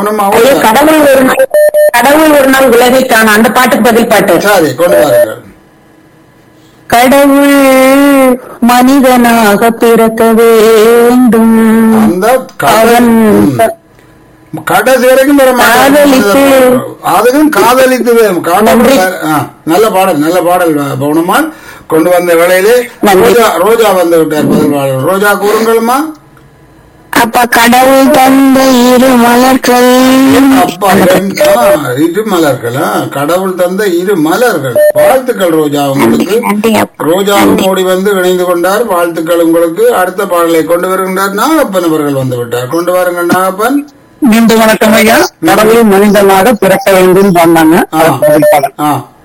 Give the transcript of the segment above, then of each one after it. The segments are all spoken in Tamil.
பவுனம்மா ஐயா ஓடி வா. கடவுள் ஒரு நாள் கடவுள் ஒரு நாள் உலகை காணும் அந்த பாட்டுக்கு பதில் பாட்டு சரி கொண்டு வாருங்கள் கடவுள் மனிதனாக பிறக்க வேண்டும் அந்த கடல் அவன் ம். கடைசி வரைக்கும் வர மாட்டான். காதலித்து. அதுவும் காதலித்து காதல் நன்றி. ஆ, நல்ல பாடல் நல்ல பாடல் பவுனம்மாள் கொண்டு வந்த வேளையிலே நன்றி. ரோஜா ரோஜா வந்து விட்டார் பதில் பாடல் ரோஜா கூறுங்கள்மா அப்ப கடவுள் தந்த இரு மலர்கள் அப்பா ரெண்டு- ஆ, இரு மலர்கள் ஆ, கடவுள் தந்த இரு மலர்கள் வாழ்த்துக்கள் ரோஜா உங்களுக்கு நன்றி அப்பா. ரோஜாவும் ஓடி வந்து இணைந்து கொண்டார் வாழ்த்துக்கள் உங்களுக்கு அடுத்த பாடலை கொண்டு வருகின்றார் நாகப்பன் அவர்கள் வந்து விட்டார் கொண்டு வாருங்கள் நாகப்பன் மீண்டும் வணக்கம் ஐயா கடவுள் மனிதனாக பிறக்க வேண்டும் சொன்னாங்க ஆ. ஆ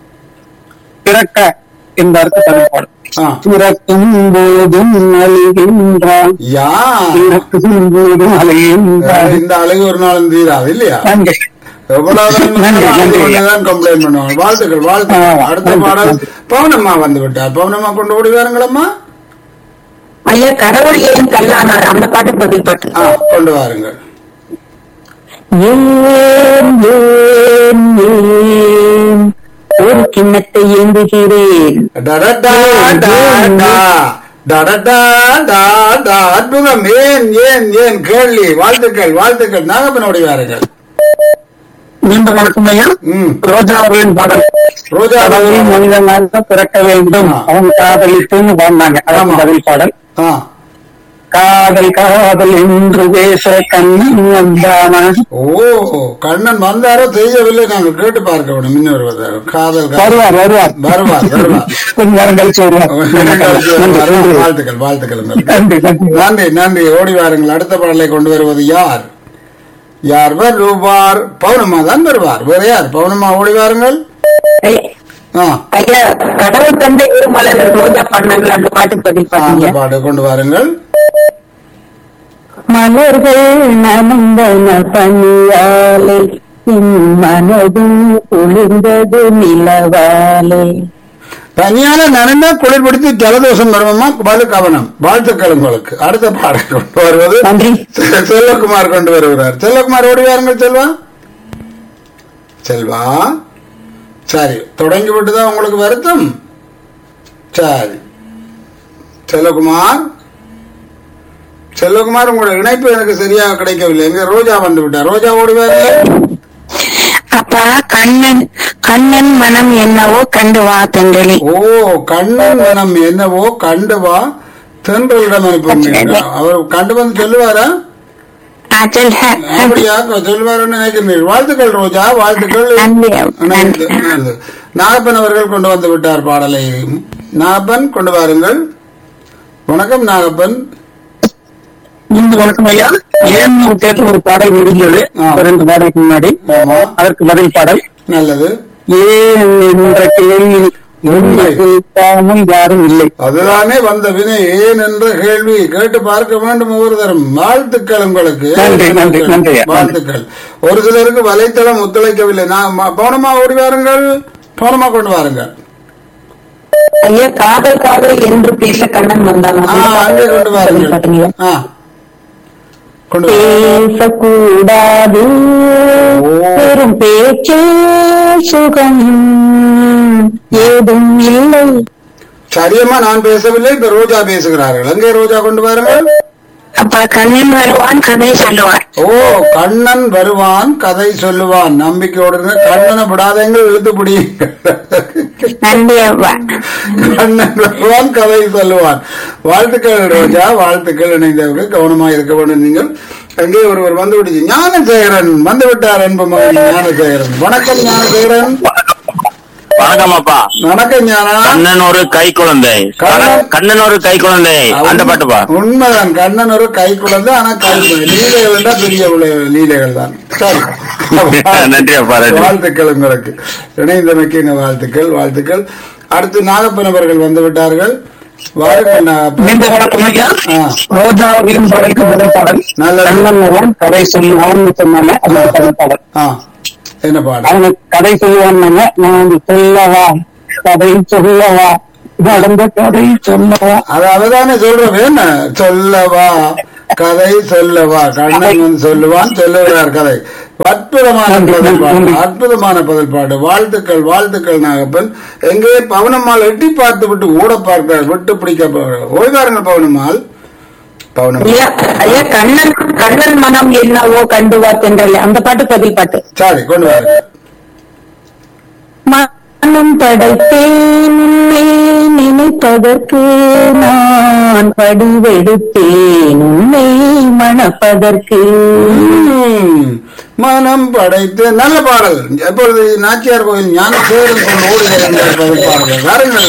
பிறக்க என்பதற்கு தமிழ் பாடம் ஆ பிறக்கும் போதும் அழுகின்றான் யா பிறக்கும் போதும் அழுகின்றான் இந்த அழகு ஒரு நாளும் தீராது இல்லையா நன்றி எவ்வளவுதான் நன்றி, நன்றி. கம்ப்ளைண்ட் பண்ணுவாங்க வாழ்த்துக்கள் வாழ்த்துக்கள் ஆ, அடுத்த நன்றி, பாடல் நன்றி. பவுனம்மா வந்து விட்டார் பவுனம்மா கொண்டு ஓடி வாருங்களம்மா ஐயா கடவுள் ஏன் கல்லானார் அந்த பாட்டு பதில் பாட்டு ஆ கொண்டு வாருங்கள் ஏன் ஏன் ஏன் ஒரு கிண்ணத்தை ஏந்துகிறேன் டடடா, டா, டா. டடடா, டா, டா. அற்புதம் ஏன் ஏன் ஏன் கேள்வி வாழ்த்துக்கள் வாழ்த்துக்கள் நாகப்பன் ஓடி வாருங்கள் மீண்டும் வணக்கம் ஐயா ம் ரோஜாவின் பாடல் ரோஜா கடவுள் மனிதனாக பிறக்க வேண்டும் ஆ. அவன் காதலித்துன்னு பாடினாங்க ஆமா. அதான் பதில் பாடல் ஆ காதல் காதல் என்று பேச கண்ணன் வந்தானா ஓ கண்ணன் வந்தாரோ தெரியவில்லை நாங்கள் கேட்டு பார்க்க வேண்டும் இன்னும் வருவதார் காதல் காதல். வருவார் வருவார் வருவார் வருவார் கொஞ்ச நேரம் கழிச்சு வருவார் வருவார். வாழ்த்துக்கள் வாழ்த்துக்கள் உங்களுக்கு. நன்றி நன்றி நன்றி நன்றி ஓடி வாருங்கள் அடுத்த பாடலை கொண்டு வருவது யார் யார் வருவார் பௌர்ணமா தான் வருவார் வேற யார் பௌர்ணமா ஓடி வாருங்கள் ஆ ஐயா கடவுள் தந்தை இரு மலர்கள் ரோஜா பண்ணாங்க அந்த பாட்டு பதில் ஆ, அந்த பாத்தீங்க பாட்டு கொண்டு வாருங்கள் மலர்கள் நனந்தன பணியாலை என் மனதும் குளிர்ந்தது நிலவாலே பனியால நனைந்தா குளிர்படுத்தி ஜலதோஷம் வருமமா பதில் கவனம் வாழ்த்துக்கள் உங்களுக்கு அடுத்த பாடல் கொண்டு வருவது நன்றி செ- செல்வகுமார் கொண்டு வருகிறார் செல்வகுமார் ஓடி வாருங்கள் செல்வா செல்வா சரி தொடங்கி விட்டுதான் உங்களுக்கு வருத்தம் சரி செல்வகுமார் செல்வகுமார் உங்களோட இணைப்பு எனக்கு சரியாக கிடைக்கவில்லை எங்க ரோஜா வந்து விட்டார் ரோஜா ஓடி வாருங்கள் அப்பா கண்ணன் கண்ணன் மனம் என்னவோ கண்டு வா தென்றலி ஓ கண்ணன் மனம் என்னவோ கண்டு வா தென்றலிடம் அனுப்புங்க அவர் கண்டு வந்து சொல்லுவாரா அப்படியா சொல்லுவாருன்னு நினைக்கிறீர்கள் வாழ்த்துக்கள் ரோஜா வாழ்த்துக்கள் நன்றி, நன்றி, நன்றி. நாகப்பன் அவர்கள் கொண்டு வந்து விட்டார் பாடலை நாகப்பன் கொண்டு வாருங்கள் வணக்கம் நாகப்பன் இந்த வணக்கம் ஐயா ஏன் கேட்ட ஒரு பாடல் முடிஞ்சது ஆ. ஒரு ரெண்டு பாடலுக்கு முன்னாடி ஆமா. அதற்கு பதில் பாடல் நல்லது ஏன் என்ற கேள்வி உண்மை. கேட்காமல் யாரும் இல்லை அதுதானே வந்த வினை ஏன் என்ற கேள்வி கேட்டு பார்க்க வேண்டும் ஒவ்வொரு தரம் வாழ்த்துக்கள் உங்களுக்கு நன்றி, நன்றி, நன்றி. வாழ்த்துக்கள் ஒரு சிலருக்கு வலைத்தளம் ஒத்துழைக்கவில்லை நான் ம- பவுனமா ஓடி வாருங்கள் பவுனமா கொண்டு வாருங்கள் ஐயா காதல் காதல் என்று பேச கண்ணன் வந்தான் ஆ, அங்கே கொண்டு வாருங்கள் ஆ கொண்டு வாருங்கள். பேசக்கூடாது பெரும் பேச்சே சுகம் ஏதும் இல்லை சரியம்மா நான் பேசவில்லை இப்ப ரோஜா பேசுகிறார்கள் அங்கே ரோஜா கொண்டு வாருங்கள் அப்ப கண்ணன் வருவான் கதை சொல்லுவார் ஓ கண்ணன் வருவான் கதை சொல்லுவான் நம்பிக்கையோடு இருங்க. கண்ணனை விடாதீங்கள் இழுத்து பிடியுங்கள் நன்றி அப்பா கண்ணன் வருவான் கதை சொல்லுவான் வாழ்த்துக்கள் ரோஜா வாழ்த்துக்கள் இணைந்தவர்கள் கவனமாக இருக்க வேண்டும் நீங்கள் அங்கே ஒருவர் வந்து விடுச்சு ஞானசேகரன் வந்து விட்டார் அன்பு மகன் ஞானசேகரன் வணக்கம் ஞானசேகரன் வணக்கம் அப்பா வணக்கம் ஞானா கண்ணன் ஒரு கை குழந்தை கண்ணன். கண்ணன் ஒரு கை குழந்தை அந்த பாட்டுப்பா உண்மைதான் கண்ணன் ஒரு கை குழந்தை ஆனா கை லீலைகள் தான் பெரிய உள்ள லீலைகள் தான் சரி நன்றி அப்பா, நன்றி. வாழ்த்துக்கள் உங்களுக்கு இணைந்தமைக்கு எங்க வாழ்த்துக்கள் வாழ்த்துக்கள் அடுத்து நாகப்பன் அவர்கள் வந்து விட்டார்கள் வாருங்கள் நாகப்பன் மீண்டும் வணக்கம் ஐயா ஆ. ரோஜா விரும்புவதற்கு முதல் பாடல் நல்லது. கண்ணன் வருவான் கதை சொல்லுவான் சொன்னாங்க அது முதல் பாடல் ஆ என்ன பாடம் அவங்க கதை சொல்லுவாங்க நான் சொல்லவா கதை சொல்லவா நடந்த கதை சொல்லவா அது அவதானே சொல்றோம் என்ன சொல்லவா கதை சொல்லவா கண்ணன் வந்து சொல்லுவான் சொல்லுகிறார் கதை அற்புதமான பதில்பாடு அற்புதமான பதில்பாடு வாழ்த்துக்கள் வாழ்த்துக்கள் நாகப்பன் எங்கே பவனம்மாள் எட்டி பார்த்து விட்டு ஓட பார்க்கிறார் விட்டு பிடிக்க ஓய்வாருங்கள் பவனம்மாள் பவனம்மாள் ஐயா ஐயா கண்ணன் கண்ணன் மனம் என்னவோ கண்டு வா தென்றல் அந்த பாட்டு பதில் பாட்டு சரி கொண்டு வாருங்க மனம் படைத்தேன் உன்னை நினைப்பதற்கு நான் படிவெடுத்தேன் உன்னை மணப்பதற்கு ம், மனம் படைத்து நல்ல பாடல் எப்பொழுது நாச்சியார் கோயில் ஞானசேகரன் கொண்டு ஓடுகிற பாடல் வாருங்கள்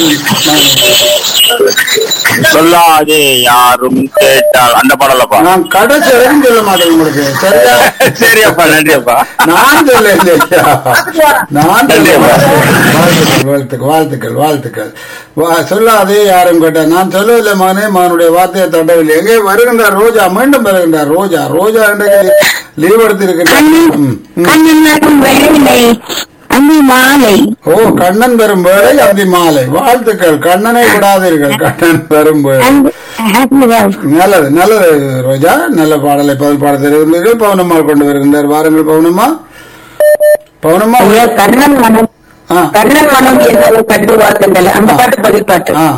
சொல்லாதே யாரும் கேட்டால் அந்த பாடலப்பா நான் கடைசி வரைக்கும் சொல்ல மாட்டேன் உங்களுக்கு சரியா சரி அப்பா நன்றி அப்பா நான் சொல்ல இல்லையா நான் சொல்ல நன்றி. மாட்டேன். வாழ்த்துக்கள் வாழ்த்துக்கள் வாழ்த்துக்கள் வா- சொல்லாதே யாரும் கேட்டா நான் சொல்லவில்லை மானே மானுடைய வார்த்தையை தட்டவில்லை எங்கே வருகின்றார் ரோஜா மீண்டும் வருகின்றார் ரோஜா ரோஜா இன்றைக்கு லீவ் எடுத்திருக்கின்றார் ம், ம். கண்ணன் மனம் வேலை அந்தி மாலை ஓ கண்ணன் வரும் வேளை அந்தி மாலை வாழ்த்துக்கள் கண்ணனை விடாதீர்கள் கண்ணன் வரும் வேளை அந்த happy love. நல்லது நல்லது ரோஜா நல்ல பாடலை பதில் பாட தெரிவித்தீர்கள் பவுனம்மாள் கொண்டு வருகின்றார் வாருங்கள் பவுனம்மா பவுனம்மா ஐயா கண்ணன் மனம் ஆ கண்ணன் மனம் என்னவோ கண்டு வா தென்றல் அந்த பாட்டு பதில் பாட்டு ஆ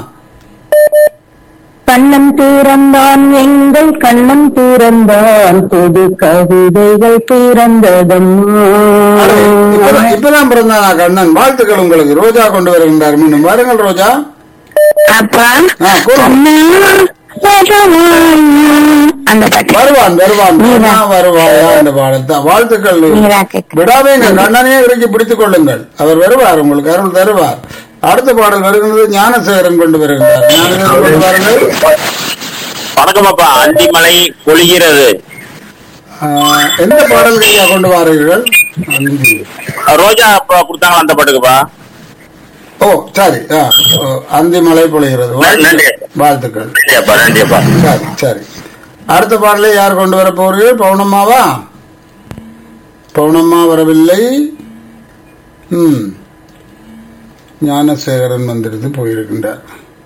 கண்ணன் பிறந்தான் எங்கள் கண்ணன் பிறந்தான் புது கவிதைகள் பிறந்ததம்மா இப்பதான் இப்பதான் பிறந்தானா கண்ணன் வாழ்த்துக்கள் உங்களுக்கு ரோஜா கொண்டு வருகின்றார் மீண்டும் வாருங்கள் ரோஜா அப்பா ஆ, கூறு. கண்ணா, வரவாயா? அந்த பாட்டு வருவான் வருவான் நீதான். கண்ணா வருவாயா என்ற பாடல் தான் வாழ்த்துக்கள் நீரா கேட்க விடாதீங்க கண்ணனையே இறுக்கி பிடித்துக் கொள்ளுங்கள் அவர் வருவார் உங்களுக்கு அருள் தருவார் அடுத்த பாடல் வருகின்றது ஞானசேகரன் கொண்டு வருகின்றார் ஞானசேகரன் கொண்டு வாருங்கள் வணக்கம் அப்பா அந்திமலை பொழிகிறது ஆ, எந்த பாடல் கையா கொண்டு வாருங்கள் அஞ்சு. ரோஜா அப்பா கொடுத்தாங்களா அந்த பாட்டுக்குப்பா ஓ சரி ஆ, ஓ, அந்தி மழை பொழிகிறது வாழ்த்து- நன்றி. வாழ்த்துக்கள் நன்றி அப்பா நன்றி அப்பா சரி சரி அடுத்த பாடலை யார் கொண்டு வர போறீர்கள் பவுனம்மாவா பவுனம்மா வரவில்லை ம் ஞானசேகரன் வந்திருந்து போயிருக்கின்றார்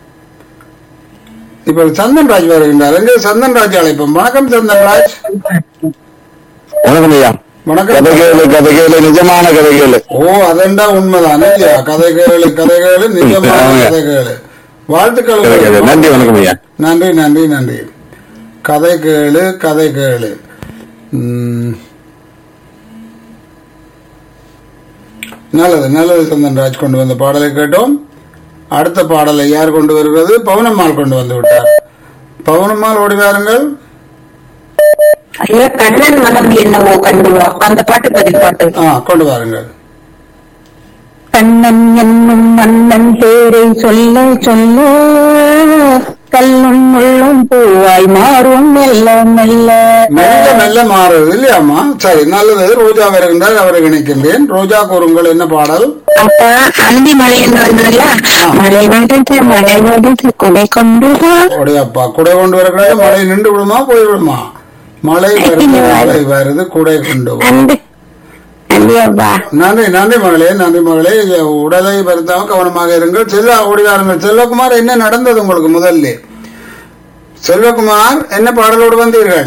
இப்ப சந்தன்ராஜ் வருகின்றார் எங்கே சந்தன்ராஜ் அழைப்போம் வணக்கம் சந்தன்ராஜ் வணக்கம் ஐயா வணக்கம் கதை கேளு கதை கேளு நிஜமான கதை கேளு ஓ அதண்டா உண்மைதானே இல்லையா கதை கேளு கதை கேளு நிஜமான ஆமாங்க. கதை கேளு வாழ்த்துக்கள் கதை கேளு உங்களுக்கு. நன்றி வணக்கம் ஐயா நன்றி நன்றி நன்றி கதை கேளு கதை கேளு ம். நல்லது நல்லது சந்தன்ராஜ் கொண்டு வந்த பாடலை கேட்டோம் அடுத்த பாடலை யார் கொண்டு வருகிறது பவனம்மாள் கொண்டு வந்து விட்டார் பவனம்மாள் ஓடி வாருங்கள் ஐயா கண்ணன் மனம் என்னவோ கண்டு வா அந்த பாட்டு பதில் பாட்டு ஆ கொண்டு வாருங்கள் கண்ணன் என்னும் மன்னன் பேரை சொல்ல சொல்ல கல்லும் முள்ளும் பூவாய் மாறும் மெல்ல மெல்ல மெல்ல மெல்ல மாறுது இல்லையாம்மா சரி நல்லது ரோஜா வருகின்றார் அவரை இணைக்கின்றேன் ரோஜா கூறுங்கள் என்ன பாடல் அப்ப அந்தி மழை என்று வந்ததுல மழை வந்தது மழை வந்தது குடை கொண்டு வா உடையப்பா குடை கொண்டு வரக்கூடாது மழை நின்று விடுமா போய் விடுமா மழை வருது மழை வருது குடை கொண்டு வா. அந்து அந்தியப்பா நன்றி நன்றி மகளே நன்றி மகளே உடலை வருத்தாம கவனமாக இருங்கள் செல்ல ஓடிவாருங்கள் செல்வகுமார் என்ன நடந்தது உங்களுக்கு முதல்ல செல்வகுமார் என்ன பாடலோடு வந்தீர்கள்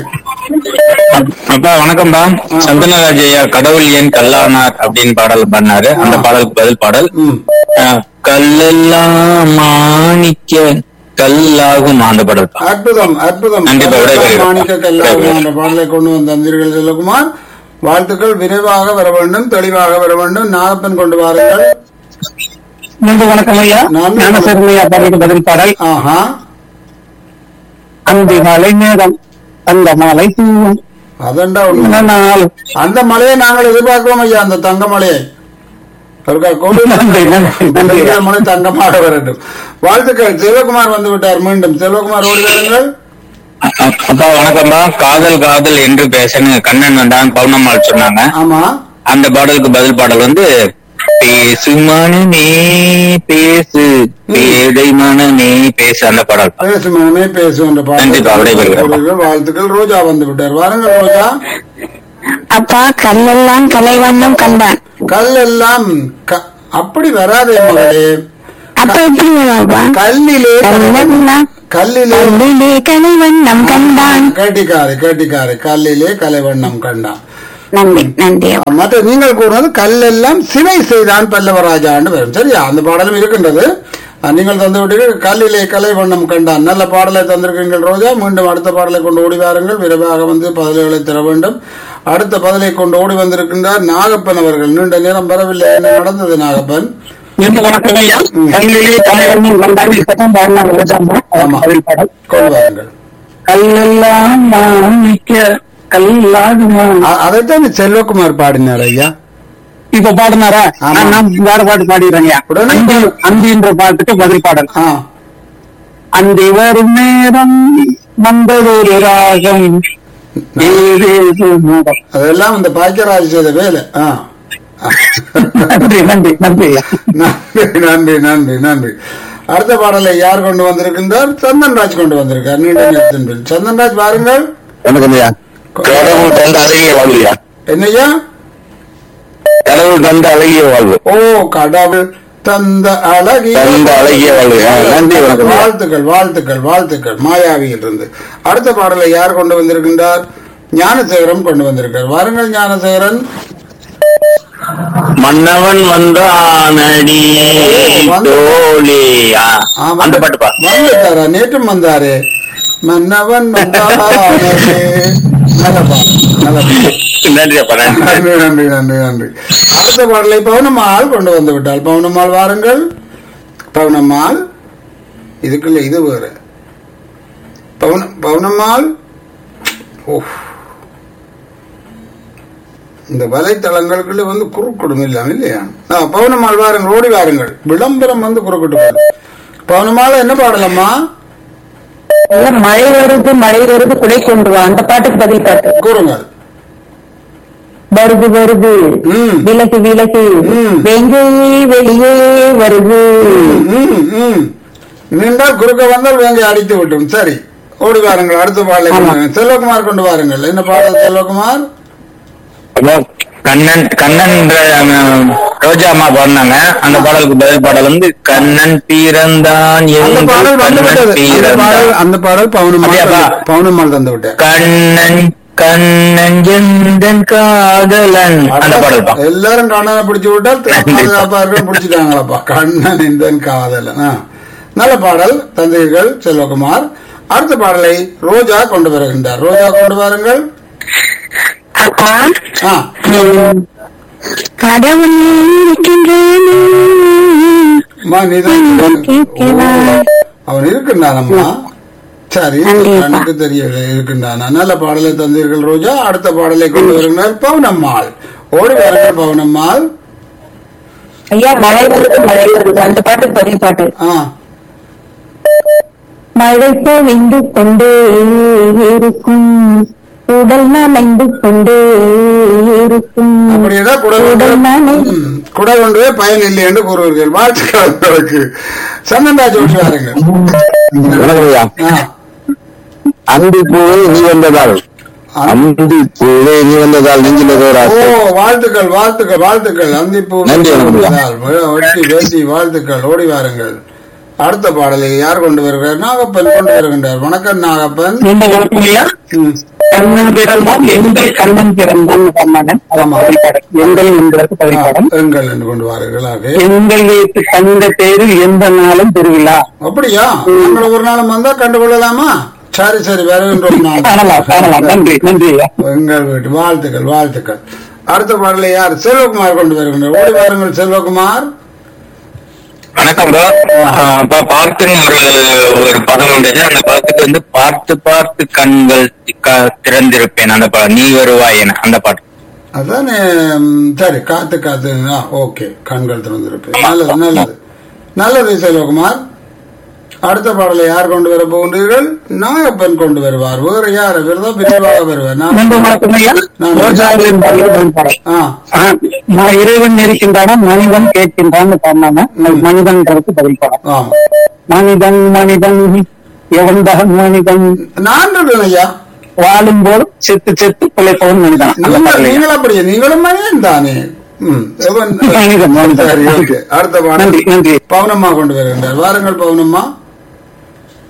அப்பா வணக்கம்ப்பா சந்தனராஜ் ஐயா கடவுள் ஏன் கல்லானார் அப்படின்னு பாடல் பண்ணாரு அந்த பாடலுக்கு பதில் பாடல் ம் அஹ், கல்லெல்லாம் மாணிக்க கல்லாகும் அந்த பாடல் அற்புதம் அற்புதம் கண்டிப்பா விடைபெறுகிறேன். மாணிக்க கல்லாகும் என்ற பாடலை கொண்டு வந்து தந்தீர்கள் செல்வகுமார் வாழ்த்துக்கள் விரைவாக வர வேண்டும் தெளிவாக வர வேண்டும் நாகப்பன் கொண்டு வாருங்கள் மீண்டும் வணக்கம் ஐயா நான் ஞானசர்மையா பாடலுக்கு பதில் பாடல் ஆஹா அந்தி மலை நேரம் அந்த மலை தூவும் அதண்டா உண்மை நாள் அந்த மலையை நாங்கள் எதிர்பார்க்கிறோம் ஐயா அந்த தங்க மலையை ஒருக்கா கோவில் நன்றி, நன்றி, நன்றி. இந்த மலை தங்கமாக வரட்டும் வாழ்த்துக்கள் செல்வகுமார் வந்து விட்டார் மீண்டும் செல்வகுமார் ஓடி வாருங்கள் அப்பா வணக்கம்ப்பா காதல் காதல் என்று பேசன்னு கண்ணன் வந்தான் பௌர்ணம்மாள் சொன்னாங்க ஆமா அந்த பாடலுக்கு பதில் பாடல் வந்து பேசு மனமே பேசு பேதை மனமே பேசு அந்த பாடல் பேசு மனமே பேசு என்ற கண்டிப்பா, விடைபெறுகிறேன். பாடல் வாழ்த்துக்கள் ரோஜா வந்து விட்டார் வாருங்கள் ரோஜா அப்பா கல்லெல்லாம் கலைவண்ணம் கண்டான் கல் எல்லாம் க- அப்படி வராதே மகளே அப்ப எப்படி வேணும்ப்பா கல்லிலே கல்லெல்லாம் கல்லிலே கல்லிலே கலைவண்ணம் கண்டான் கேட்டிக்காரு கேட்டிக்காரு கல்லிலே கலைவண்ணம் கண்டான் நன்றி நன்றி மற்ற நீங்கள் கூறுவது கல்லெல்லாம் சிலை செய்தான் பல்லவராஜான்னு வரும் சரியா அந்த பாடலும் இருக்கின்றது அஹ், நீங்கள் தந்து விட்டீர்கள் கல்லிலே கலை வண்ணம் கண்டான் நல்ல பாடலை தந்திருக்கீங்கள் ரோஜா மீண்டும் அடுத்த பாடலை கொண்டு ஓடி வாருங்கள் விரைவாக வந்து பதில்களை தர வேண்டும் அடுத்த பதிலை கொண்டு ஓடி வந்திருக்கின்றார் நாகப்பன் அவர்கள் நீண்ட நேரம் வரவில்லை என்ன நடந்தது நாகப்பன் இந்த வணக்கம் ஐயா கல்லிலே தலைவண்ணம் கண்டால் இப்பதான் பாடினாங்க ரோஜாம்மா ஆமா. அதில் பாடல் கொண்டு வாருங்கள் கல்லெல்லாம் மாணிக்க கல்லாகுமா அ- அதைத்தான் இந்த செல்வகுமார் பாடினார் ஐயா இப்ப பாடினாரா ஆமா. நான் நான் வேற பாட்டு பாடிடுறேங்க உடனே அந்தி அந்தின்ற பாட்டுக்கு பதில் பாடல் ஆ அந்தி வரும் நேரம் வந்ததொரு ராகம் ஏதேதோ மோகம். அதெல்லாம் இந்த பாக்கியராஜ் செய்த வேலை ஆ நன்றி நன்றி நன்றி ஐயா நன்றி நன்றி நன்றி நன்றி அடுத்த பாடலை யார் கொண்டு வந்திருக்கின்றார் சந்தன்ராஜ் கொண்டு வந்திருக்கார் நீண்ட நேரத்தின் பின் சந்தன்ராஜ் பாருங்கள் வணக்கம் ஐயா கடவுள் தந்த அழகிய வாழ்வுயா என்னையா கடவுள் தந்த அழகிய வாழ்வு ஓ கடவுள் தந்த அழகிய தந்த அழகிய வாழ்வு ஆ, நன்றி வணக்கம் ஐயா. வாழ்த்துக்கள் வாழ்த்துக்கள் வாழ்த்துக்கள் மாயாவியில் இருந்து அடுத்த பாடலை யார் கொண்டு வந்திருக்கின்றார் ஞானசேகரன் கொண்டு வந்திருக்கார் வாருங்கள் ஞானசேகரன் மன்னவன் வந்தானடி தோழியா ஆ, வந்து- அந்த பாட்டு பா வந்துட்டாரா நேற்றும் வந்தாரு மன்னவன் வந்தானே நல்ல பாடல் நல்ல பாடல் நன்றி அப்பா நன்றி நன்றி நன்றி நன்றி நன்றி அடுத்த பாடலை பவுனம்மாள் கொண்டு வந்து விட்டாள் பவுனம்மாள் வாருங்கள் பவுனம்மாள் இதுக்குள்ள இது வேறு பவுன பவுனம்மாள் ஓ இந்த வலைத்தளங்களுக்குள்ள வந்து குறுக்கிடும் இல்லாம இல்லையா ஆ, பவுனம்மாள் வாருங்கள் ஓடி வாருங்கள் விளம்பரம் வந்து குறுக்கிட்டு போகுது பவுனம்மாள் என்ன பாடலம்மா இல்ல, மழை வருது மழை வருது குடை கொண்டு வா அந்த பாட்டுக்கு பதில் பாட்டு கூறுங்கள் வருது வருது ம். விலகு விலகு ம். வெங்கே வெளியே வருது ம், ம். நின்றால் குறுக்க வந்தால் வேங்கை அடித்து விட்டும் சரி ஓடி வாருங்கள் அடுத்த பாடலை கொண்டு வாருங்கள். செல்வகுமார் கொண்டு வாருங்கள் என்ன பாடல் செல்வகுமார் அப்போ கண்ணன் கண்ணன் ரோஜா அம்மா பாடினாங்க அந்த பாடலுக்கு பதில் பாடல் வந்து கண்ணன் பிறந்தான் அந்த எங்கள் பாடல் வந்து கண்ணன் விட்டது அந்த பாடல் பிறந்தான் அந்த பாடல் பவுனம்மாள் அப்படியாப்பா? தந்து- பவுனம்மாள் தந்து விட்டேன் கண்ணன் கண்ணன் எந்தன் காதலன் அந்த பாடல் பா எல்லாரும் கண்ணனை பிடிச்சு விட்டால் பாதுகாப்பா இருக்க பிடிச்சிட்டாங்களப்பா கண்ணன் இந்த காதலன் ஆ. நல்ல பாடல் தந்தீர்கள் செல்வகுமார் அடுத்த பாடலை ரோஜா கொண்டு வருகின்றார் ரோஜா கொண்டு வாருங்கள் அப்பா ஆ கடவுள் இருக்கின்றேனே அம்மா, நீதான் கேட்கவா? அவன் இருக்கின்றானம்மா சரி நன்றிப்பா. எனக்கு தெரியல இருக்கின்றானா நல்ல பாடலை தந்தீர்கள் ரோஜா அடுத்த பாடலை கொண்டு வருகிறார் பவுனம்மாள் ஓடி வருங்கள் பவுனம்மாள் ஐயா மழை வருது மழை வருது அந்த பாட்டுக்கு பதில் பாட்டு ஆ மழை பொழிந்து கொண்டே இருக்கும் உடல் நனைந்து கொண்டே இருக்கும் அப்படின்னா குடை உடல் நனை ம், குடை கொண்டே பயன் இல்லை என்று கூறுவீர்கள் வாழ்த்துக்கள் உங்களுக்கு சந்தன்ராஜ் ஓட்டி வாருங்கள் வணக்கம் ஐயா ஆ. அந்தி பூவே நீ வந்ததால் அந்தி பூவே நீ வந்ததால் நெஞ்சில் ஒரு ஓ ஆசை வாழ்த்துக்கள் வாழ்த்துக்கள் வாழ்த்துக்கள் அந்திப்பூ நன்றி, வணக்கம். வெட்டி வேட்டி வாழ்த்துக்கள் ஓடி வாருங்கள் அடுத்த பாடலை யார் கொண்டு வருகிறார் நாகப்பன் கொண்டு வருகின்றார் வணக்கம் நாகப்பன் இந்த வணக்கம் ஐயா ம். கண்ணன் பிறந்தான் எங்கள் கண்ணன் பிறந்தான் பாடினாங்க அதான் பதில் பாடல் எங்கள் என்பதற்கு ஆ, பதில் பாடல் எங்கள் என்று கொண்டு வாருங்கள் ஆக எங்கள் வீட்டு தங்க தேரில் எந்த நாளும் திருவிழா அப்படியா நாங்கள் ஒரு நாளும் வந்தா கண்டுகொள்ளலாமா சரி சரி வருகின்றோம் காணலாம் காணலாம் நாங்கள் நன்றி நன்றி ஐயா எங்கள் வீட்டு வாழ்த்துக்கள் வாழ்த்துக்கள் அடுத்த பாடலை யார் செல்வகுமார் கொண்டு வருகின்றார் ஓடி வாருங்கள் செல்வகுமார் வணக்கம் ப்ரோ இப்ப பார்த்துன்னு ஒரு ஒரு பதம் உண்டு அந்த பதத்துக்கு வந்து பார்த்து பார்த்து கண்கள் க- திறந்திருப்பேன் அந்த படம் நீ வருவாய் என அந்த பாட்டு அதானே ம், சரி காத்து காத்து ஆ, ஓகே கண்கள் திறந்திருப்பேன் நல்லது நல்லது நல்லது செல்வகுமார் அடுத்த பாடலை யார் கொண்டு வர போகின்றீர்கள் நாகப்பன் கொண்டு வருவார் வேறு யார் இவர்தான் விரைவாக வருவார் நான் நன்றி வணக்கம் ஐயா நான் ரோஜாவின் பதில் பதில் பாடல் ஆ ஆ, நான் இறைவன் இருக்கின்றானா மனிதன் கேட்கின்றான்னு பாடினாங்க மனிதன்றதுக்கு பதில் பாடம் ஆமா மனிதன் மனிதன் எவன்தான் மனிதன் நான் இருக்கேன் ஐயா வாழும் போது செத்து செத்து பிழைப்பவன் மனிதன் அந்த நீங்கள் பாடல் ஐயா. நீங்கள் அப்படியே நீங்களும் மனிதன் தானே ம், எவன்- மனிதன், மனிதன். சரி ஓகே அடுத்த பாடல் நன்றி நன்றி பவுனம்மா கொண்டு வருகின்றார் வாருங்கள் பவுனம்மா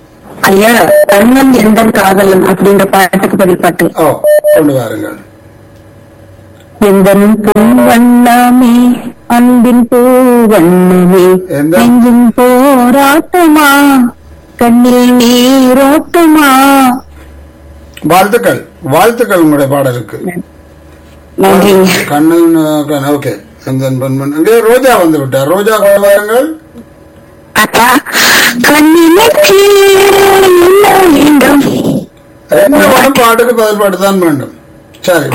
ஐயா கண்ணன் எந்த காதலன் அப்படின்ற பாட்டுக்கு பதில் பாட்டு ஓ கொண்டு வாருங்கள் எந்தன் பொன்வண்ணமே அன்பின் பூவண்ணமே எந்த- நெஞ்சின் போராட்டமா கண்ணில் நீரோட்டமா வாழ்த்துக்கள் வாழ்த்துக்கள் உங்களுடைய பாடலுக்கு நன்றிங்க கண்ணன் ஓகே செந்தன் பொன்மன் அங்கே ரோஜா வந்து விட்டார் ரோஜா கொண்டு வாருங்கள் அப்பா கண்ணினுக்கு என்ன வேண்டும் என்ன வேணும் பாட்டுக்கு பதில் பாட்டு தான் வேண்டும் சரி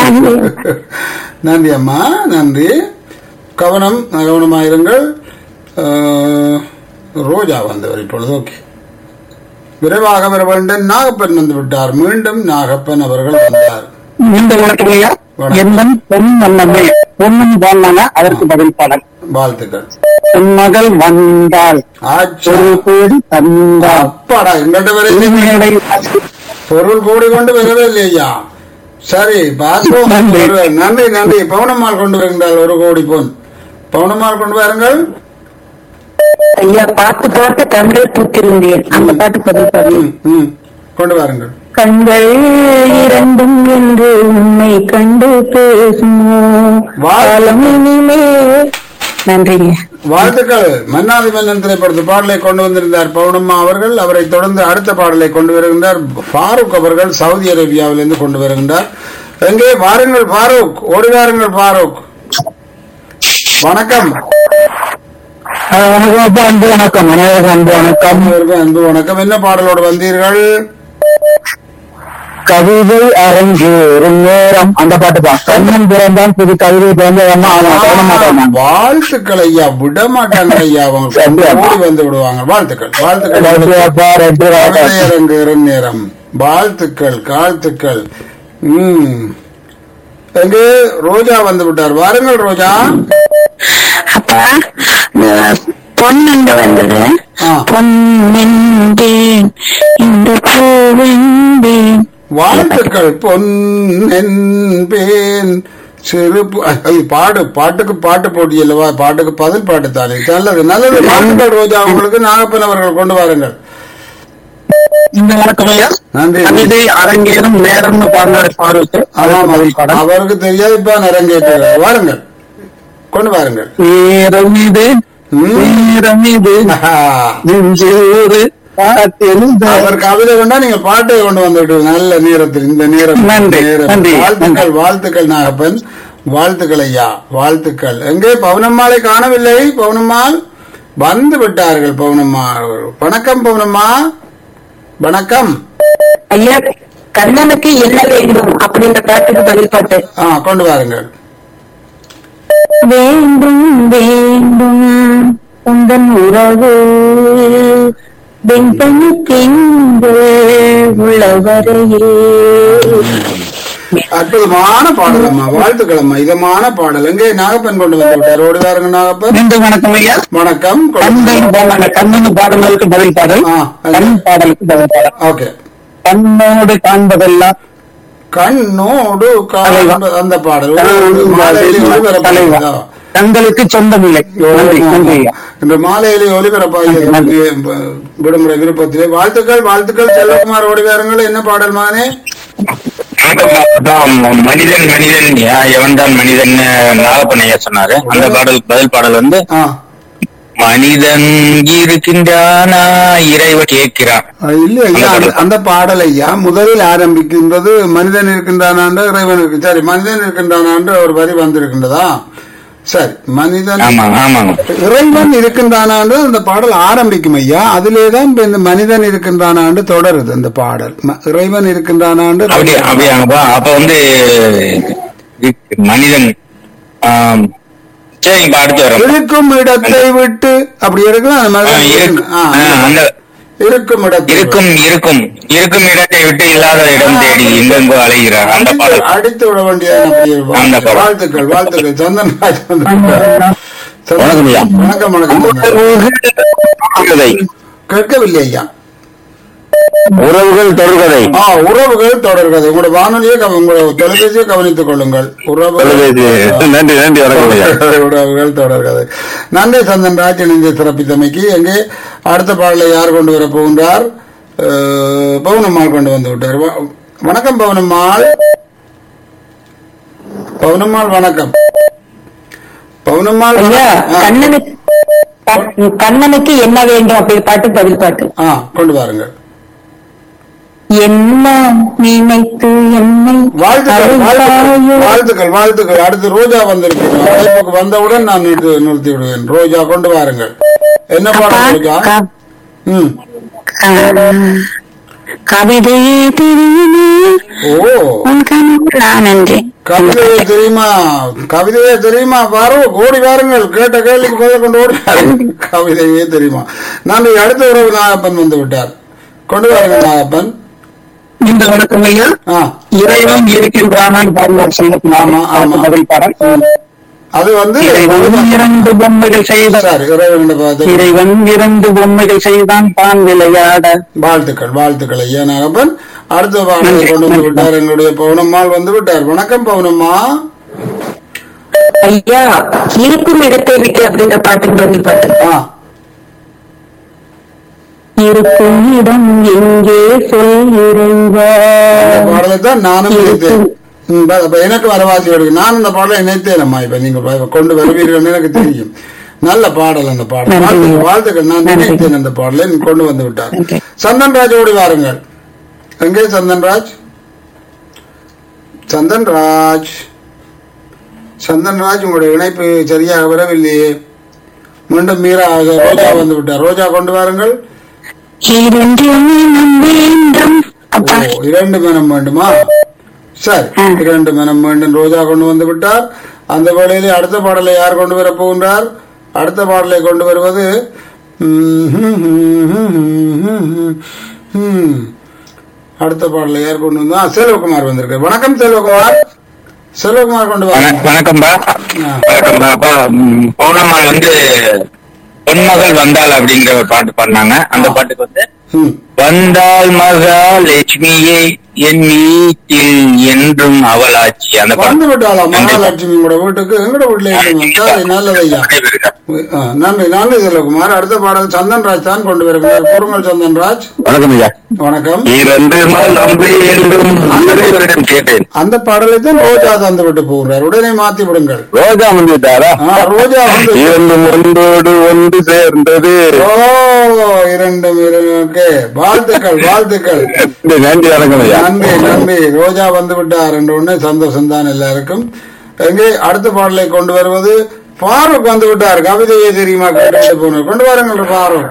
நன்றி அம்மா நன்றி கவனம் கவனமாயிருங்கள் அஹ், ரோஜா வந்தவர் இப்பொழுது ஓகே விரைவாக வர வேண்டும் நாகப்பன் வந்து விட்டார் மீண்டும் நாகப்பன் அவர்கள் வந்தார் இந்த வணக்கம் ஐயா வணக்கம். எந்தன் பொன் வண்ணமே பொன்னும் வாழ்நாள அதற்கு பதில் பாடல் வாழ்த்துக்கள் உன் மகள் வந்தாள் ஆச்சா. ஒரு கோடி தந்தாள் அப்பாடா எங்கள்கிட்ட வரை திருமேடை பொருள் கூடி கொண்டு வரவே இல்லையா சரி பார்ப்போம் நன்றி. ஒருவர். நன்றி நன்றி பவுனம்மாள் கொண்டு வருகின்றால் ஒரு கோடி பொன் பவுனம்மாள் கொண்டு வாருங்கள் ஐயா பாட்டு பாட்டு கண்கள் பூத்திருந்தேன் அந்த பாட்டு பதில் பாடு ம், ம். கொண்டு வாருங்கள் கண்கள் இரண்டும் என்று உன்னை கண்டு பேசுமோ வாழ். காலம் இனிமே நன்றிங்க வாழ்த்துக்கள் மன்னாதி மன்னன் திரைப்படத்து பாடலை கொண்டு வந்திருந்தார் பவுனம்மா அவர்கள் அவரை தொடர்ந்து அடுத்த பாடலை கொண்டு வருகின்றார் ஃபாரூக் அவர்கள் சவுதி அரேபியாவிலிருந்து கொண்டு வருகின்றார் எங்கே வாருங்கள் ஃபாரூக் ஓடி வாருங்கள் ஃபாரூக் வணக்கம் வணக்கம் அன்பு வணக்கம் அனைவருக்கும் அன்பு வணக்கம் அனைவருக்கும் அன்பு வணக்கம் என்ன பாடலோடு வந்தீர்கள் கவிதை அரங்கேறும் நேரம் அந்த பாட்டு தான் கண்ணன் பிறந்தான் புது கவிதை பிறந்தவன்னா அவன் தொட மாட்டான் வாழ்த்துக்கள் ஐயா விட மாட்டாங்க ஐயா அவங்க கண்டிப்பா. ஓடி வந்து விடுவாங்க வாழ்த்துக்கள் வாழ்த்துக்கள் கவிதையரங்குகிற நேரம் வாழ்த்துக்கள் வாழ்த்துக்கள் ம் எங்கே ரோஜா வந்து விட்டார் வாருங்கள் ரோஜா அப்பா இந்த பொண்ணுங்க வந்தது ஆ. பொன்னென்றேன் இந்த பூவென்றேன் வாழ்த்துக்கள் பொன்னென்பேன் சிறு பு- ஐ, பாடு பாட்டுக்கு பாட்டு போட்டி அல்லவா பாட்டுக்கு பதில் பாட்டு தானே நல்லது நல்லது வாழ்த்துக்கள் ரோஜா உங்களுக்கு நாகப்பன் அவர்கள் கொண்டு வாருங்கள் இந்த வணக்கம் ஐயா நன்றி கவிதை அரங்கேறும் நேரம்னு பாடினாரு பாருக்கு ஆமாம், பதில் பாடல் அவருக்கு தெரியாது இப்ப அரங்கேற்றார் வாருங்கள் கொண்டு வாருங்கள் நேரம் இது ம். நேரம் இது ஆஹா. நெஞ்சூறு காத்தெழுந்த அவர் கவிதை கொண்டா நீங்க பாட்டை கொண்டு வந்துட்டு நல்ல நேரத்தில் இந்த நேரம் நன்றி, நேரம். நன்றி, வாழ்த்துக்கள் வாழ்த்துக்கள் நாகப்பன் வாழ்த்துக்கள் ஐயா வாழ்த்துக்கள் எங்கே பவுனம்மாளை காணவில்லை பவுனம்மாள் வந்து விட்டார்கள் பவுனம்மாள் வணக்கம் பவுனம்மா வணக்கம் ஐயா கண்ணனுக்கு என்ன வேண்டும் அப்படின்ற பாட்டுக்கு பதில் பாட்டு ஆ கொண்டு வாருங்கள் வேண்டும் வேண்டும் உந்தன் உறவு வெண்பனுக்கெங்கு உள்ளவரையே அற்புதமான பாடல் அம்மா வாழ்த்துக்கள் அம்மா இதமான பாடல் எங்கே நாகப்பன் கொண்டு வந்து விட்டார் ஓடி வாருங்க நாகப்பன் மீண்டும் வணக்கம் ஐயா வணக்கம் கொண்டு- கண்ணன் பாடல கண்ணன் பாடலுக்கு பதில் பாடல் ஆ, அது- கண் பாடலுக்கு பதில் பாடல் ஓகே கண்ணோடு காண்பதெல்லாம் கண்ணோடு தலைவா. காண்ப- அந்த பாடல் தலைவா. மாலையிலே ஒளிபரப்பாகிறதா? கண்களுக்கு சொந்தமில்லை நன்றி நன்றி ஐயா இன்று மாலையிலே ஒளிபரப்பாகிறது நன்றி. விடுமுறை விருப்பத்திலே வாழ்த்துக்கள் வாழ்த்துக்கள் செல்வகுமார் ஓடி வாருங்கள் என்ன பாடல் மகனே அதான் மனிதன் மனிதன் எவன் தான் மனிதன் நாகப்பனையா சொன்னாரு அந்த பாடல் பதில் பாடல் வந்து ஆ மனிதன் இருக்கின்றானா இறைவன் கேட்கிறான் அது இல்ல ஐயா அந்த- அந்த பாடல் ஐயா முதலில் ஆரம்பிக்கின்றது மனிதன் இருக்கின்றானாண்டு இறைவன் இருக்கு சரி மனிதன் இருக்கின்றானாண்டு ஒரு வரி வந்திருக்கின்றதா சரி மனிதன் ஆமா ஆமாங்க இறைவன் இருக்கின்றானாண்டு அந்த பாடல் ஆரம்பிக்கும் ஐயா அதிலேதான் இப்ப இந்த மனிதன் இருக்கின்றானாண்டு தொடருது அந்த பாடல் ம- இறைவன் இருக்கின்றானாண்டு அப்படி அப்படியாங்கப்பா அப்ப வந்து இ- மனிதன் ஆம், சரிங்கப்பா அடுத்து வரோம் இருக்கும் இடத்தை விட்டு அப்படி இருக்கலாம் அந்த ஆ, மாதிரி இருக்கு- ஆ, ஆ, அந்த இருக்கும் இடத்தை இருக்கும் இருக்கும் இருக்கும் இடத்தை விட்டு இல்லாத இடம் தேடி எங்கெங்கோ அலைகிறார் அந்த அடித்து- பாடல் அடித்து விட வேண்டியது அந்த பாடல். வாழ்த்துக்கள் வாழ்த்துக்கள் சந்தன் ராஜ் வந்து சந்தன். வணக்கம் ஐயா. வணக்கம் வணக்கம் சந்தன். தொடர்கதை கேட்கவில்லை ஐயா உறவுகள் தொடர்கதை ஆ உறவுகள் தொடர்கிறது உங்களோட வானொலியை கவ- உங்களோட தொலைபேசியை கவனித்துக் கொள்ளுங்கள் தொலைபேசி. நன்றி நன்றி வணக்கம் ஐயா உறவுகள் தொடர்கிறது நன்றி சந்தன் ராஜ் இணைந்து சிறப்பித்தமைக்கு எங்கே அடுத்த பாடலை யார் கொண்டு வர போகின்றார் அஹ், பவுனம்மாள் கொண்டு வந்து விட்டார் வ- வணக்கம் பவுனம்மாள் பவுனம்மாள் வணக்கம் பவுனம்மாள் ஐயா வணக்கம். ஆ, கண்ணனுக்கு க- கண்ணனுக்கு என்ன வேண்டும் அப்படி பாட்டு பதில் பாட்டு ஆ கொண்டு வாருங்கள் என்ன நினைத்து என்னை வாழ்த்துக்கள் வாழ்த்துக்கள் அழைத்தாயோ? வாழ்த்துக்கள் வாழ்த்துக்கள் அடுத்து ரோஜா வந்திருக்கிறோம் அழைப்புக்கு வந்தவுடன் நான் நிறுத்தி நிறுத்தி விடுவேன் ரோஜா கொண்டு வாருங்கள் என்ன அப்பா, பாடம் ரோஜா க- ம் க- கவிதையே தெரியுமே ஓ உன் கனவு நான் நன்றி கவிதையே தெரியுமா கவிதையே தெரியுமா பாரு ஓடி வாருங்கள் கேட்ட கேள்விக்கு பதில் கொண்டு ஓடி வாருங்கள். கவிதையே தெரியுமா நன்றி அடுத்த உறவு நாகப்பன் வந்து விட்டார் கொண்டு வாருங்கள் நாகப்பன் இந்த வணக்கம் ஐயா ஆ இறைவன் இருக்கின்றானான் பாடுவார் ஆமா, ஆமா. முதல் பாடல் அது வந்து இறைவன் இரண்டு பொம்மைகள் செய்தார் சார் இறைவன் பார்த்து இறைவன் இரண்டு பொம்மைகள் செய்தான் தான் விளையாட வாழ்த்துக்கள் வாழ்த்துக்கள் ஐயா நாகப்பன் அடுத்த பாடலை கொண்டு வந்து விட்டார் எங்களுடைய பவுனம்மாள் வந்து விட்டார் வணக்கம் பவுனம்மா ஐயா இருக்கும் இடத்தை விட்டு அப்படின்ற பாட்டு பதில் பாட்டு ஆ இருக்கும் இடம் எங்கே சொல் இறைவா பாடலை தான் நானும் நினைத்தேன் ம், ப- அப்ப எனக்கு வரவாசி வருது நான் இந்த பாடலை நினைத்தேன் அம்மா இப்ப நீங்க ப- கொண்டு வருவீர்கள் எனக்கு தெரியும் நல்ல பாடல் அந்த பாடல் நன்றி. வாழ்த்துக்கள், வாழ்த்துக்கள் நான் நன்றி. நினைத்தேன் அந்த பாடலை நீ கொண்டு வந்து விட்டார் நன்றி. சந்தன்ராஜ் ஓடி வாருங்கள் எங்கே சந்தன்ராஜ் சந்தன்ராஜ் சந்தன்ராஜ் உங்களுடைய இணைப்பு சரியாக வரவில்லையே மீண்டும் மீரா ரோஜா வந்து விட்டார் ரோஜா கொண்டு வாருங்கள் இரண்டு மனம் வேண்டும் அப்பா ஓ, இரண்டு மனம் வேண்டுமா சரி ஆ. இரண்டு மனம் வேண்டும் ரோஜா கொண்டு வந்து விட்டார் அந்த வேளையிலே அடுத்த பாடலை யார் கொண்டு வரப் போகின்றார் அடுத்த பாடலை கொண்டு வருவது ம், அடுத்த பாடலை யார் கொண்டு வந்தா செல்வகுமார் வந்திருக்கார் வணக்கம் செல்வகுமார் செல்வகுமார் கொண்டு வண- வாங்க வணக்கம்பா ஆ. வணக்கம்பா அப்பா ம், பௌர்ணமால் வந்து பொன்மகள் வந்தாள் அப்படிங்கிற ஒரு பாட்டு பாடினாங்க அந்த பாட்டுக்கு வந்து ம். வந்தாள் மகாலட்சுமியே என் வீட்டில் என்றும் அவளாட்சி அந்த வந்து பாட்டு விட்டாளா மகாலட்சுமி உங்களோட வீட்டுக்கு எங்கட வீட்டுல இருக்கு சரி நல்லது ஐயா விடைபெறுகிறேன். ஆ, நன்றி நன்றி செல்வகுமார் அடுத்த பாடல் சந்தன்ராஜ் தான் கொண்டு வருகிறார் கூறுங்கள் சந்தன்ராஜ் வணக்கம் ஐயா வணக்கம் இரண்டு மனம் வேண்டும் அனைவரிடம் கேட்டேன் அந்த பாடலை தான் ரோஜா தந்து விட்டு போகிறார் உடனே மாத்தி விடுங்கள் ரோஜா வந்து விட்டாரா ஆ, ரோஜா வந்து இரண்டு ஒன்றோடு ஒன்று சேர்ந்தது ஓ இரண்டு ஓகே வாழ்த்துக்கள் வாழ்த்துக்கள் நன்றி வணக்கம் ஐயா நன்றி நன்றி ரோஜா வந்து விட்டார் என்ற உடனே சந்தோஷம் தான் எல்லாருக்கும் எங்கே அடுத்த பாடலை கொண்டு வருவது ஃபாரூக் வந்து விட்டார் கவிதையை தெரியுமா கேட்டு போனார் கொண்டு வாருங்கள் ஃபாரூக்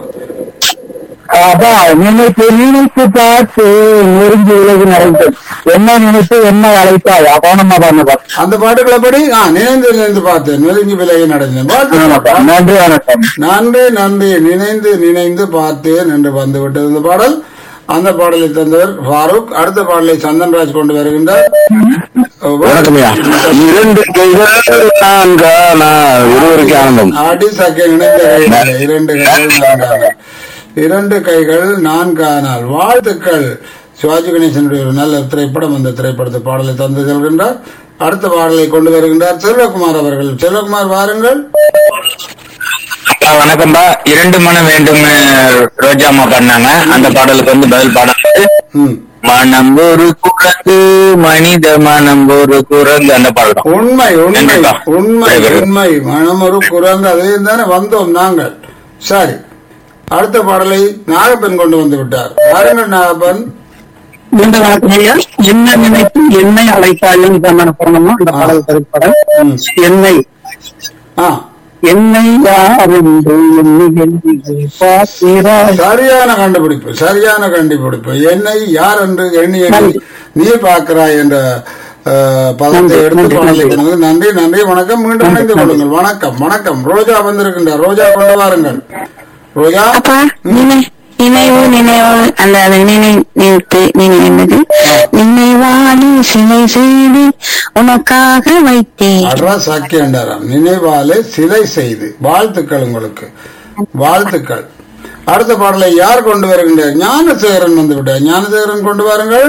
அப்பா நினைத்து நினைத்து பார்த்து நெருங்கி உலகு நடந்து என்ன நினைத்து என்ன அழைத்தாய் கவனமா பாருங்க அந்த பாட்டுகளை படி ஆ நினைந்து நினைந்து பார்த்தேன் நெருங்கி விலகி நடந்தேன் ஆமாப்பா வாழ்த்துக்கள். நன்றி வணக்கம் நன்றி நன்றி நினைந்து நினைந்து பார்த்தேன் என்று வந்து விட்டது இந்த பாடல் அந்த பாடலை தந்தவர் ஃபாரூக் அடுத்த பாடலை சந்தன்ராஜ் கொண்டு வருகின்றார் வணக்கம் ஐயா இரண்டு கைகள் நான்கானா ஒருவருக்கு ஆனந்தம் அடி சக்கை இணைந்த கைகள் இரண்டு கைகள் நான்கானால் இரண்டு கைகள் நான்கானால் வாழ்த்துக்கள் சிவாஜி கணேசனுடைய ஒரு நல்ல திரைப்படம் அந்த திரைப்படத்தை பாடலை தந்து செல்கின்றார் அடுத்த பாடலை கொண்டு வருகின்றார் செல்வகுமார் அவர்கள் செல்வகுமார் வாருங்கள் ஐயா, வணக்கம்பா இரண்டு மனம் வேண்டும்னு ரோஜாமா பண்ணாங்க அந்த பாடலுக்கு வந்து பதில் பாடம் வந்து, ம். மனம் ஒரு குரங்கு மனித மனம் ஒரு குரங்கு அந்த பாடல் தான் உண்மை உண்மை நன்றிப்பா. உண்மை சரி. உண்மை மனம் ஒரு குரங்கு அதையும் தானே வந்தோம் நாங்கள் சரி அடுத்த பாடலை நாகப்பன் கொண்டு வந்து விட்டார் வாருங்கள் நாகப்பன் இந்த வணக்கம் ஐயா என்ன நினைத்து என்னை அழைத்தாயும் இதமான போனோமோ அந்த பாடல் திரைப்படம் ம். என்னை ஆ என்னை யார் என்று எண்ணி எண்ணி பார்க்கிறாய் சரியான கண்டுபிடிப்பு சரியான கண்டுபிடிப்பு என்னை யார் என்று எண்ணி எண்ணி நீ பார்க்கிறாய் என்ற அஹ், பதத்தை நன்றி, எடுத்து நன்றி, பாடலை நன்றி. கொண்டு நன்றி நன்றி வணக்கம் மீண்டும் இணைந்து கொள்ளுங்கள் வணக்கம் வணக்கம் ரோஜா வந்திருக்கின்றார் ரோஜா கொண்டு வாருங்கள் ரோஜா அப்பா நினை நினைவு நினைவு அந்த அது நினை நினைத்து நினைவு நினைவாளி சிலை செய்து உனக்காக வைத்தேன் அட்ரா சாக்கி அண்டாராம் நினைவாலே சிலை செய்து வாழ்த்துக்கள் உங்களுக்கு வாழ்த்துக்கள் அடுத்த பாடலை யார் கொண்டு வருகின்றார் ஞானசேகரன் வந்து விட்டார் ஞானசேகரன் கொண்டு வாருங்கள்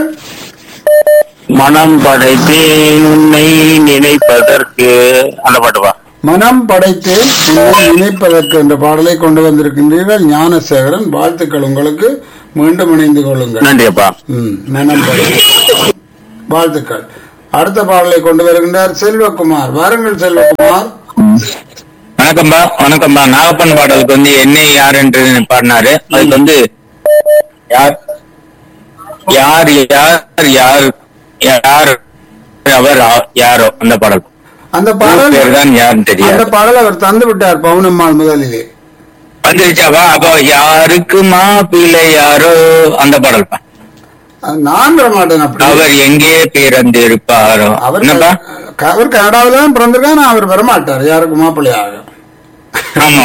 மனம் படைத்தேன் உன்னை நினைப்பதற்கு அந்த பாட்டுவா மனம் படைத்தேன் உன்னை நினைப்பதற்கு என்ற பாடலை கொண்டு வந்திருக்கின்றீர்கள் ஞானசேகரன் வாழ்த்துக்கள் உங்களுக்கு மீண்டும் இணைந்து கொள்ளுங்கள் நன்றி அப்பா ம், மனம் படை. வாழ்த்துக்கள் அடுத்த பாடலை கொண்டு வருகின்றார் செல்வகுமார் வாருங்கள் செல்வகுமார் வணக்கம்பா வணக்கம்பா நாகப்பன் பாடலுக்கு வந்து என்னை யார் என்று பாடினாரு அதுக்கு வந்து யார் யார் யார் யார் யார் அவர் ஆ- யாரோ அந்த பாடல் அந்த ஊர் பாடல் பேர் தான் யாருன்னு அந்த தெரியாது பாடல் அவர் தந்து விட்டார் பவுனம்மாள் முதலிலே வந்துருச்சாப்பா அப்போ யாருக்கு மாப்பிள்ளை யாரோ அந்த பாடல் பா. அது நான் வர மாட்டேன் அப்படி அவர் எங்கே பிறந்திருப்பாரோ அவர் என்னப்பா க- அவர் கனடாவில தான் பிறந்திருக்கா நான் அவர் வரமாட்டார் யாருக்கு மாப்பிள்ளையாக ஆமா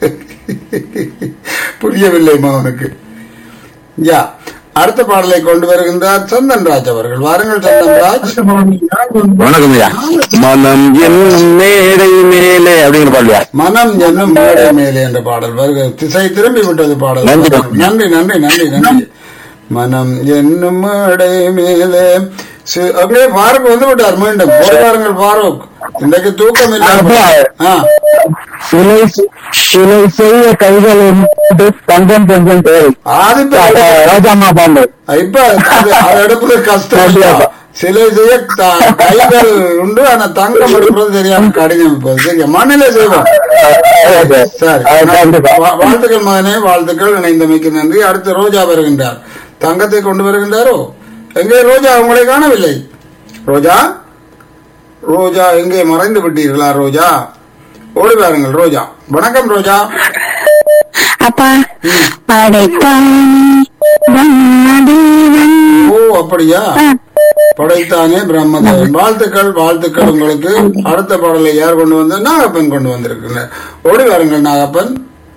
புரியவில்லை மகனுக்கு யா அடுத்த பாடலை கொண்டு வருகின்றார் சந்தன் ராஜ் அவர்கள் வாருங்கள் சந்தன் ராஜ் வணக்கம் ஐயா மனம் என்னும் மேடை மேலே அப்படிங்கிற பாடலையா மனம் என்னும் மேடை மேலே என்ற பாடல் வருக திசை திரும்பி விட்டது பாடல் நன்றி. நன்றி நன்றி நன்றி நன்றி மனம் என்னும் மேடை மேலே சி- அப்படியே ஃபாரூக் வந்து விட்டார் மீண்டும் போய் பாருங்கள் ஃபாரூக் இன்றைக்கு தூக்கம் இல்லை ஆ சிலை சிலை செய்ய கைகள் உண்டு, தங்கம் கொஞ்சம் தேவை ஆதித்த ராஜாமா பாண்டு இப்ப அது அது எடுப்பது கஷ்டம் இல்ல. சிலை செய்ய த- கைகள் உண்டு ஆனா தங்கம் எடுப்பது தெரியாம கடினம் இப்ப சரி மண்ணிலே செய்வோம் சரி வா- வாழ்த்துக்கள் மகனே வாழ்த்துக்கள் இணைந்தமைக்கு நன்றி அடுத்து ரோஜா வருகின்றார் தங்கத்தை கொண்டு வருகின்றாரோ எங்கே ரோஜா உங்களை காணவில்லை ரோஜா ரோஜா எங்கே மறைந்து விட்டீர்களா ரோஜா ஓடி பாருங்கள் ரோஜா வணக்கம் ரோஜா அப்பா படைத்தான் பிரம்மதேவன் ஓ அப்படியா படைத்தானே பிரம்மதேவன் வாழ்த்துக்கள் வாழ்த்துக்கள் உங்களுக்கு அடுத்த பாடலை யார் கொண்டு வந்த நாகப்பன் கொண்டு வந்திருக்கிறார் ஓடி வாருங்கள் நாகப்பன்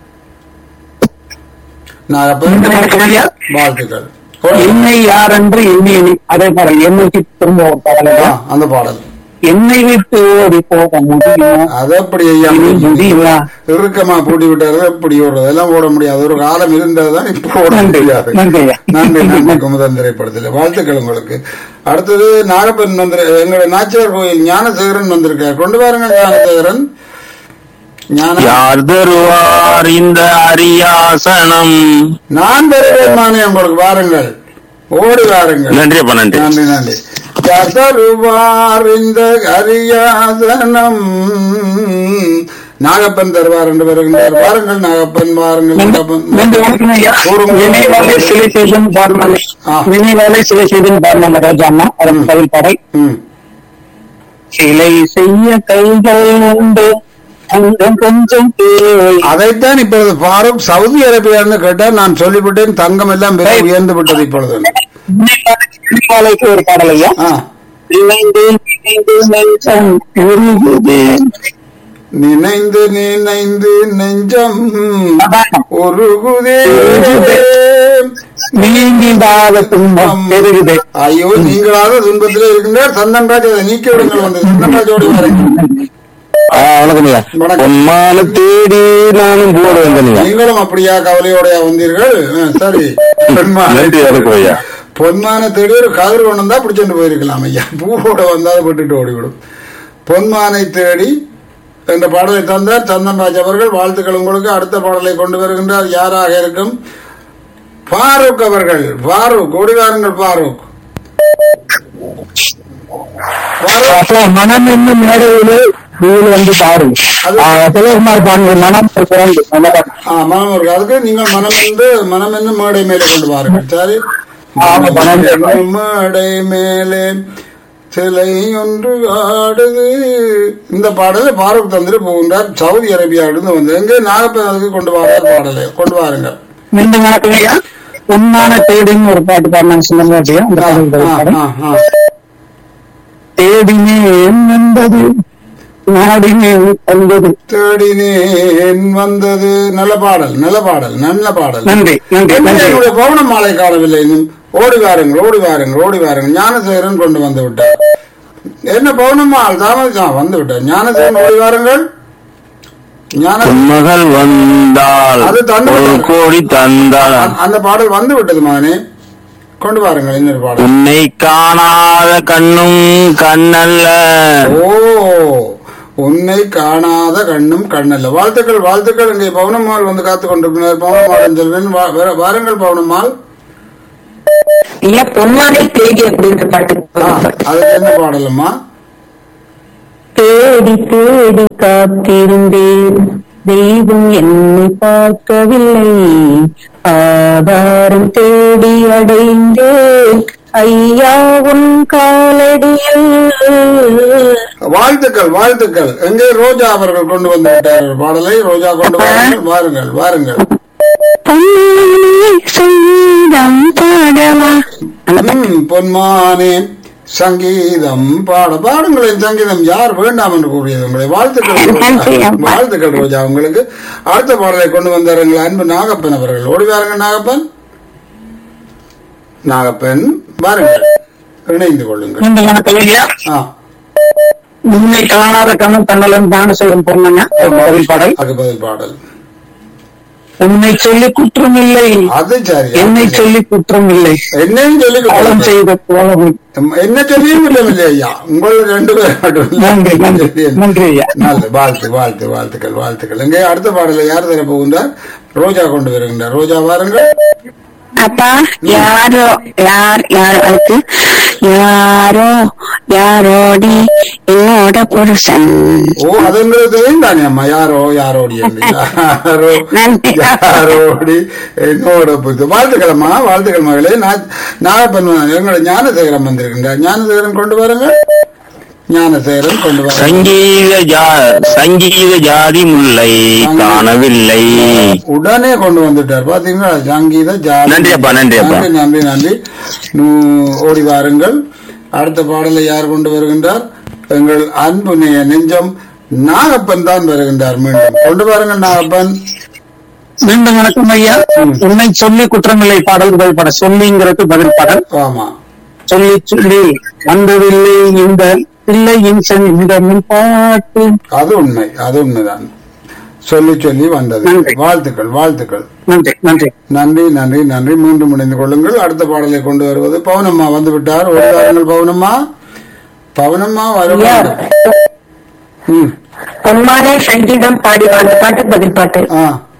நாகப்பன் வாழ்த்துக்கள் ஓடி. என்னை யார் என்று எண்ணி எண்ணி அதே பாடல் என்னைக்கு திரும்ப ஒரு பாடல் ஆ, அந்த பாடல் என்னை விட்டு ஓடி போக முடியுமா அது எப்படி ஐயா இனி முடியுமா இறுக்கமா பூட்டி விட்டாரு எப்படி ஓடுறது எல்லாம் ஓட முடியாது ஒரு காலம் இருந்ததுதான் இப்ப ஓட நன்றி முடியாது நன்றி ஐயா. நன்றி நன்றி குமுதன் திரைப்படத்தில் வாழ்த்துக்கள் உங்களுக்கு அடுத்தது நாகப்பன் வந்து எங்களுடைய நாச்சியார் கோயில் ஞானசேகரன் வந்திருக்கார் கொண்டு வாருங்கள் ஞானசேகரன் ஞான யார் தருவார் இந்த அரியாசனம் நான் தருவேன் மானே உங்களுக்கு வாருங்கள் ஓடி வாருங்கள் நன்றி அப்பா நன்றி நன்றி நன்றி யார் தருவார் இந்த அரியாசனம் நாகப்பன் தருவார் என்று வருகின்றார் வாருங்கள் நாகப்பன் வாருங்கள் நன்றி நாகப்பன் வணக்கம் ஐயா. கூறுங்கள். நினைவாலே சிலை செய்தும் பாடலாம் ஆ. நினைவாலே சிலை செய்தும் பாடலாம் ராஜாமா அதன் பதில் பாடை ம் சிலை செய்ய கைகள் உண்டு தங்கம் கொஞ்சம் தேவை அதைத்தான் இப்பொழுது ஃபாரூக் சவுதி அரேபியான்னு கேட்டால் நான் சொல்லிவிட்டேன் தங்கம் எல்லாம் விலை உயர்ந்து விட்டது இப்பொழுது நினைவாலைக்கு ஒரு பாடல் ஐயா ஆ இணைந்து இணைந்து நெஞ்சம் உருகுது. நினைந்து நினைந்து நெஞ்சம் உருகுதே நீங்கிடாத துன்பம் பெருகுது ஐயோ நீங்களாக துன்பத்திலே இருக்கின்றார் சந்தன்ராஜ் அதை நீக்கி விடுங்கள் வந்து சந்தன்ராஜோடு வரேன் வணக்கம் ஐயா வணக்கம். பொம்மான தேடி நானும் போட வந்தேன் ஐயா நீங்களும் அப்படியா கவலையோடயா வந்தீர்கள் ஆ, சரி பொன்மான நன்றி வணக்கம் ஐயா பொன்மான தேடி ஒரு கதிர் கொண்டு வந்தா பிடிச்சிட்டு போயிருக்கலாம் ஐயா பூவோட வந்தால் விட்டுட்டு ஓடிவிடும் பொன்மானை தேடி என்ற பாடலை தந்தார் சந்தன்ராஜ் அவர்கள் வாழ்த்துக்கள் உங்களுக்கு அடுத்த பாடலை கொண்டு வருகின்றார் யாராக இருக்கும் ஃபாரூக் அவர்கள் ஃபாரூக் ஓடி வாருங்கள் ஃபாரூக் ஃபாரூக் அப்போ மனம் என்னும் மேடையிலே வீடு வந்து பாரு அது- சிவகுமார் பாருங்க மனம் ஒரு குழந்தை நல்ல பாட்டு. ஆ, மனம் இருக்கு அதுக்கு நீங்கள் மனம் என்று மனம் என்று மேடை மேலே கொண்டு வாருங்கள் சரி ஆமா, மனம் என்னும் மேடை மேலே சிலை ஒன்று ஆடுது இந்த பாடலை பாரூக் தந்திரி போகின்றார் சவுதி அரேபியாவிலிருந்து வந்து எங்கே நாகப்பன் அதுக்கு கொண்டு வாருங்கள் பாடலை கொண்டு வாருங்கள் மீண்டும் வணக்கம் ஐயா உண்மான தேடின்னு ஒரு பாட்டு பாடினாங்க சுந்தரராஜையா அந்த ஆ, பாடல் பதில் ஆ, பாடு. ஆ, ஆ. தேடினேன் வந்தது நாடினேன் வந்தது தேடினேன் வந்தது நல்ல பாடல் நல்ல பாடல் நல்ல பாடல் நன்றி நன்றி நன்றி என்னுடைய பௌர்ணம் மாலை காணவில்லை இன்னும் ஓடி வாருங்கள் ஓடி வாருங்கள் ஓடி வாருங்கள் ஞானசேகரன் கொண்டு வந்து விட்டார் என்ன பௌர்ணமால் தாமதம் வந்து விட்டார் ஞானசேகரன் ஓடி வாருங்கள் ஞான மகள் வந்தால் அது தந்து ஒரு விட்டார். கோடி தந்தால் அந்த- அந்த பாடல் வந்து விட்டது மகனே கொண்டு வாருங்கள் இன்னொரு பாடல் உன்னை காணாத கண்ணும் கண்ணல்ல ஓ உன்னை காணாத கண்ணும் கண்ணல்ல வாழ்த்துக்கள் வாழ்த்துக்கள் இங்கே பவுனம்மாள் வந்து காத்துக் கொண்டிருக்கிறார் பவுனம்மாள் செல்வன் வா- வர- வாருங்கள் பவுனம்மாள் ஐயா பொன்னாடை தேடி அப்படின்ற பாட்டு ஆ, அதுக்கு என்ன பாடலம்மா தேடி தேடி காத்திருந்தேன் தெய்வம் என்னை பார்க்கவில்லை ஆதாரம் தேடி அடைந்தேன் ஐயா உன் காலடியில் வாழ்த்துக்கள் வாழ்த்துக்கள் எங்கே ரோஜா அவர்கள் கொண்டு வந்து விட்டார் பாடலை ரோஜா கொண்டு வாருங்கள் வாருங்கள் வாருங்கள் பொன்னானே சங்கீதம் பாடவா ம், பொன்மானே சங்கீதம் பாட பாடுங்களின் சங்கீதம் யார் வேண்டாம் என்று கூறியது உங்களை வாழ்த்துக்கள் நன்றி, ரோஜா. அம்மா. வாழ்த்துக்கள் ரோஜா உங்களுக்கு அடுத்த பாடலை கொண்டு வந்தாருங்கள் அன்பு நாகப்பன் அவர்கள் ஓடி வாருங்க நாகப்பன் நாகப்பன் வாருங்கள் இணைந்து கொள்ளுங்கள் நீங்க எனக்கு ஐயா ஆ உண்மை காணாத கண்ணன் தன்னலம் தான செய்யும் பொண்ணா பதில் பாடல் அது பதில் பாடல் உன்னை சொல்லி குற்றம் இல்லை அது சரி என்னை சொல்லி குற்றம் இல்லை என்னையும் சொல்லி காலம் கொடுத்தாங்க. செய்த கோலம் என்ன சொல்லியும் இல்லை ஐயா உங்கள் ரெண்டு பேர் மட்டும் இல்லை. நன்றி, நன்றி, சொல்லி என்ன? நன்றி ஐயா. நல்லது வாழ்த்து வாழ்த்து வாழ்த்துக்கள் வாழ்த்துக்கள் எங்கே அடுத்த பாடலை யார் தர போகின்றார் ரோஜா கொண்டு வருகின்றார் ரோஜா வாருங்கள் அப்பா யாரோ யார் யார் அதுக்கு யாரோ யாரோடி என்னோட புருஷன் ஓ அதுங்கிறது தெரியும் தானே அம்மா யாரோ யாரோடி என்று. யாரோ நன்றி. யாரோடி என்னோட புது வாழ்த்துக்கள் அம்மா வாழ்த்துக்கள் மகளே நான் நாகப்பன் எங்களோட ஞானசேகரம் வந்திருக்கின்றார் ஞானசேகரன் கொண்டு வாருங்கள் ஞானசேகரன் கொண்டு வாருங்கள் சங்கீத ஜா சங்கீத ஜாதி முல்லை காணவில்லை உடனே கொண்டு வந்துட்டார் பாத்தீங்களா சங்கீத ஜாதி நன்றி அப்பா, நன்றி அப்பா. நன்றி நன்றி நன்றி நூ- ஓடி வாருங்கள் அடுத்த பாடலை யார் கொண்டு வருகின்றார் எங்கள் அன்பு நெ- நெஞ்சம் நாகப்பன் தான் வருகின்றார் மீண்டும் கொண்டு வாருங்கள் நாகப்பன் மீண்டும் வணக்கம் ஐயா உன்னை சொல்லி குற்றமில்லை பாடல் பதில் பாடல் சொல்லிங்கிறது பதில் பாடல் ஆமா சொல்லி சொல்லி வந்ததில்லை இந்த பிள்ளையின் செந்தமிழ் பாட்டு அது உண்மை அது உண்மைதான் சொல்லி சொல்லி வந்தது நன்றி. வாழ்த்துக்கள் வாழ்த்துக்கள் நன்றி நன்றி நன்றி நன்றி நன்றி மீண்டும் இணைந்து கொள்ளுங்கள் அடுத்த பாடலை கொண்டு வருவது பவுனம்மா வந்து விட்டார் ஒரு வாருங்கள் பவுனம்மா பவுனம்மா வர வேண்டும். ம் பொன்மானே சங்கீதம் பாடி அந்த பாட்டு பதில் பாட்டு ஆ